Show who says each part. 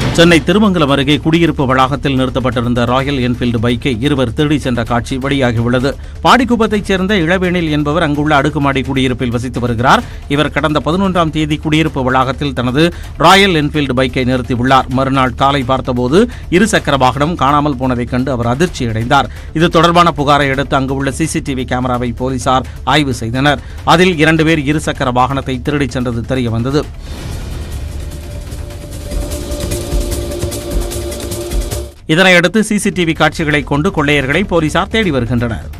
Speaker 1: சென்னை திருமங்கலம் அருகே குடியிருப்பு வளாகத்தில் நிறுத்தப்பட்டிருந்த ராயல் என்ஃபீல்டு பைக்கை இருவர் திருடி சென்ற காட்சி வெளியாகியுள்ளது பாடிக்குப்பத்தைச் சேர்ந்த இளவேணில் என்பவர் அங்குள்ள அடுக்குமாடி குடியிருப்பில் வசித்து வருகிறார் இவர் கடந்த பதினொன்றாம் தேதி குடியிருப்பு வளாகத்தில் தனது ராயல் என்ஃபீல்டு பைக்கை நிறுத்தியுள்ளார் மறுநாள் காலை பார்த்தபோது இருசக்கர வாகனம் காணாமல் போனதைக் கண்டு அவர் அதிர்ச்சியடைந்தார் இது தொடர்பான புகாரை அடுத்து அங்கு உள்ள சிசிடிவி கேமராவை போலீசார் ஆய்வு செய்தனர் அதில் இரண்டு பேர் இருசக்கர வாகனத்தை திருடிச் சென்றது தெரிய வந்தது இதனையடுத்து சிசிடிவி காட்சிகளை கொண்டு கொள்ளையர்களை போலீசார் தேடி வருகின்றனர்